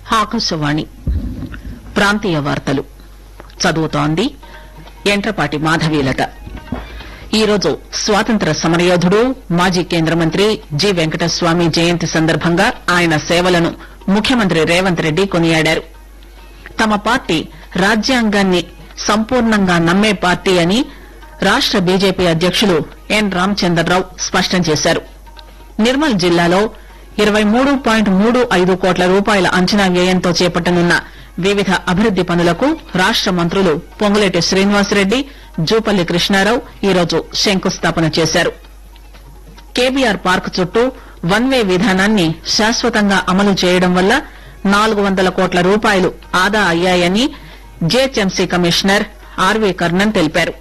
ఆకాశవాణి ప్రాంతీయ వార్తలు చదువుతోంది ఎంట్రపాటి మాధవీలత ఈరోజు స్వాతంత్ర సమరయోధుడు మాజీ కేంద్ర మంత్రి జి వెంకటస్వామి జయంతి సందర్భంగా ఆయన సేవలను ముఖ్యమంత్రి రేవంత్ రెడ్డి కొనియాడారు తమ పార్టీ రాజ్యాంగాన్ని సంపూర్ణంగా నమ్మే పార్టీ అని రాష్ట బీజేపీ అధ్యకులు ఎన్ రామచంద్రరావు స్పష్టం చేశారు నిర్మల్ జిల్లాలో ఇరవై మూడు పాయింట్ మూడు ఐదు కోట్ల రూపాయల అంచనా వ్యయంతో చేపట్టనున్న వివిధ అభివృద్ది పనులకు రాష్ట మంత్రులు పొంగులేటి శ్రీనివాసరెడ్డి జూపల్లి కృష్ణారావు ఈరోజు శంకుస్థాపన చేశారు కేబీఆర్ పార్క్ చుట్టూ వన్ వే విధానాన్ని శాశ్వతంగా అమలు చేయడం వల్ల నాలుగు వందల కోట్ల రూపాయలు ఆదా అయ్యాయని జీహెచ్ఎంసీ కమిషనర్ ఆర్వీ కర్ణన్ తెలిపారు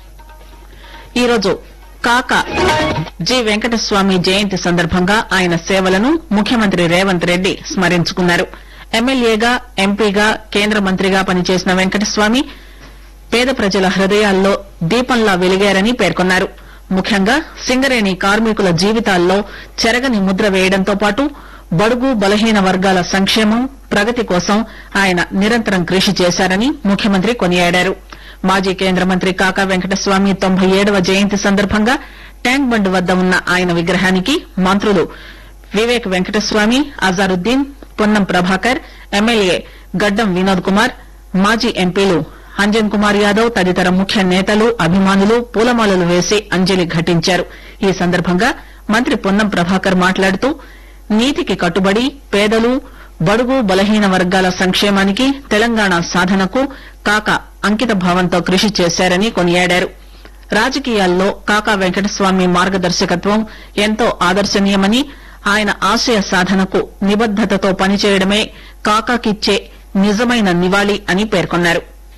ఈరోజు కాక జి వెంకటస్వామి జయంతి సందర్భంగా ఆయన సేవలను ముఖ్యమంత్రి రేవంత్ రెడ్డి స్మరించుకున్నారు ఎమ్మెల్యేగా ఎంపీగా కేంద్ర మంత్రిగా పనిచేసిన వెంకటస్వామి పేద ప్రజల హృదయాల్లో దీపంలా వెలిగారని పేర్కొన్నారు ముఖ్యంగా సింగరేణి కార్మికుల జీవితాల్లో చెరగని ముద్ర వేయడంతో పాటు బడుగు బలహీన వర్గాల సంక్షేమం ప్రగతి కోసం ఆయన నిరంతరం కృషి చేశారని ముఖ్యమంత్రి కొనియాడారు మాజీ కేంద్ర మంత్రి కాకా వెంకటస్వామి తొంభై ఏడవ జయంతి సందర్భంగా ట్యాంక్ బండ్ వద్ద ఉన్న ఆయన విగ్రహానికి మంత్రులు వివేక్ వెంకటస్వామి అజారుద్దీన్ పొన్నం ప్రభాకర్ ఎమ్మెల్యే గడ్డం వినోద్ కుమార్ మాజీ ఎంపీలు అంజన్ కుమార్ యాదవ్ తదితర ముఖ్య నేతలు అభిమానులు పూలమాలలు వేసి అంజలి ఘటించారు ఈ సందర్భంగా మంత్రి పొన్నం ప్రభాకర్ మాట్లాడుతూ నీతికి కట్టుబడి పేదలు బడుగు బలహీన వర్గాల సంక్షేమానికి తెలంగాణ సాధనకు కాక అంకిత భావంతో కృషి చేశారని కొనియాడారు రాజకీయాల్లో కాకా వెంకటస్వామి మార్గదర్శకత్వం ఎంతో ఆదర్శనీయమని ఆయన ఆశయ సాధనకు నిబద్దతతో పనిచేయడమే కాకాకిచ్చే నిజమైన నివాళి అని పేర్కొన్నారు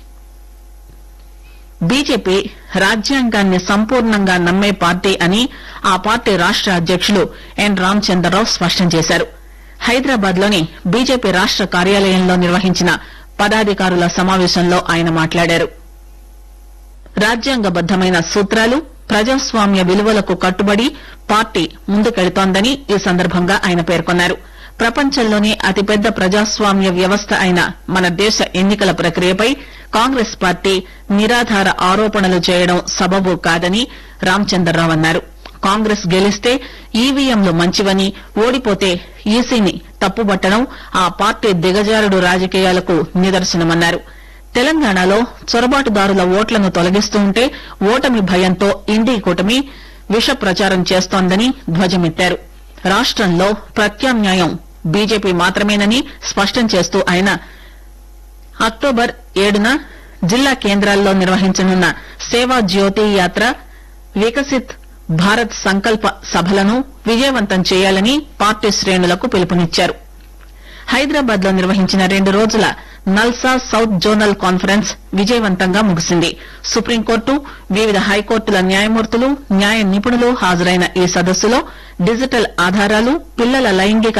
బీజేపీ రాజ్యాంగాన్ని సంపూర్ణంగా నమ్మే పార్టీ అని ఆ పార్టీ రాష్ట అధ్యకులు ఎన్ రామచంద్రరావు స్పష్టం చేశారు హైదరాబాద్ లోని బీజేపీ రాష్ట కార్యాలయంలో నిర్వహించిన పదాధికారుల సమావేశంలో ఆయన మాట్లాడారు రాజ్యాంగబద్దమైన సూత్రాలు ప్రజాస్వామ్య విలువలకు కట్టుబడి పార్టీ ముందుకెళుతోందని ఈ సందర్భంగా ఆయన పేర్కొన్నారు ప్రపంచంలోనే అతిపెద్ద ప్రజాస్వామ్య వ్యవస్థ అయిన మన దేశ ఎన్నికల ప్రక్రియపై కాంగ్రెస్ పార్టీ నిరాధార ఆరోపణలు చేయడం సబబు కాదని రామచంద్రరావు అన్నారు కాంగ్రెస్ గెలిస్తే ఈవీఎంలు మంచివని ఓడిపోతే ఈసీని తప్పుబట్టడం ఆ పార్టీ దిగజారుడు రాజకీయాలకు నిదర్శనమన్నారు తెలంగాణలో చొరబాటుదారుల ఓట్లను తొలగిస్తుంటే ఓటమి భయంతో ఇండీ కూటమి విష ప్రచారం చేస్తోందని ధ్వజమెత్తారు రాష్టంలో ప్రత్యామ్నాయం బీజేపీ మాత్రమేనని స్పష్టం చేస్తూ ఆయన అక్టోబర్ ఏడున జిల్లా కేంద్రాల్లో నిర్వహించనున్న సేవా జ్యోతి యాత్ర వికసిత్ భారత్ సంకల్ప సభలను విజయవంతం చేయాలని పార్టీ శ్రేణులకు పిలుపునిచ్చారు హైదరాబాద్ లో నిర్వహించిన రెండు రోజుల నల్సా సౌత్ జోనల్ కాన్ఫరెన్స్ విజయవంతంగా ముగిసింది సుప్రీంకోర్టు వివిధ హైకోర్టుల న్యాయమూర్తులు న్యాయ నిపుణులు హాజరైన ఈ సదస్సులో డిజిటల్ ఆధారాలు పిల్లల లైంగిక